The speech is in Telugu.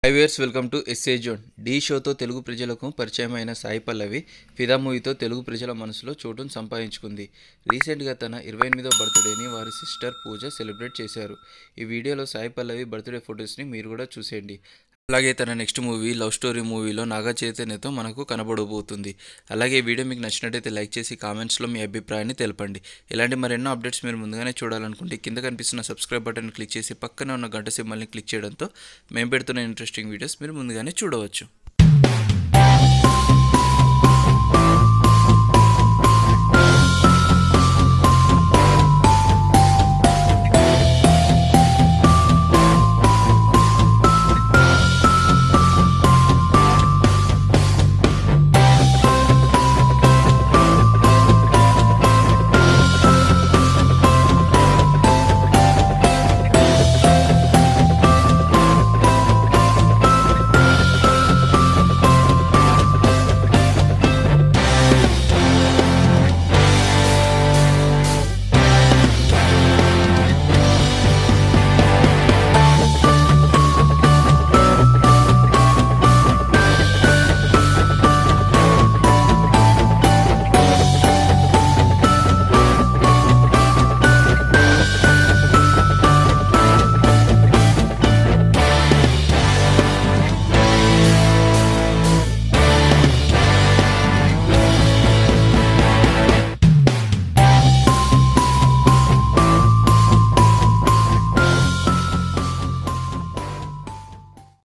హైవేర్స్ welcome to SA zone Dhee షోతో తెలుగు ప్రజలకు పరిచయమైన సాయి పల్లవి ఫిదా మూవీతో తెలుగు ప్రజల మనసులో చోటును సంపాదించుకుంది రీసెంట్గా తన ఇరవై ఎనిమిదో బర్త్డేని వారి సిస్టర్ పూజ సెలబ్రేట్ చేశారు ఈ వీడియోలో సాయి పల్లవి బర్త్డే ఫొటోస్ని మీరు కూడా చూసేయండి అలాగే తన నెక్స్ట్ మూవీ లవ్ స్టోరీ మూవీలో నాగ చైతన్యతో మనకు కనబడబోతుంది అలాగే ఈ వీడియో మీకు నచ్చినట్టయితే లైక్ చేసి కామెంట్స్లో మీ అభిప్రాయాన్ని తెలపండి ఇలాంటి మరెన్నో అప్డేట్స్ మీరు ముందుగానే చూడాలనుకుంటే కింద కనిపిస్తున్న సబ్స్క్రైబ్ బటన్ క్లిక్ చేసి పక్కన ఉన్న గంట సింబల్ని క్లిక్ చేయడంతో మేము పెడుతున్న ఇంట్రెస్టింగ్ వీడియోస్ మీరు ముందుగానే చూడవచ్చు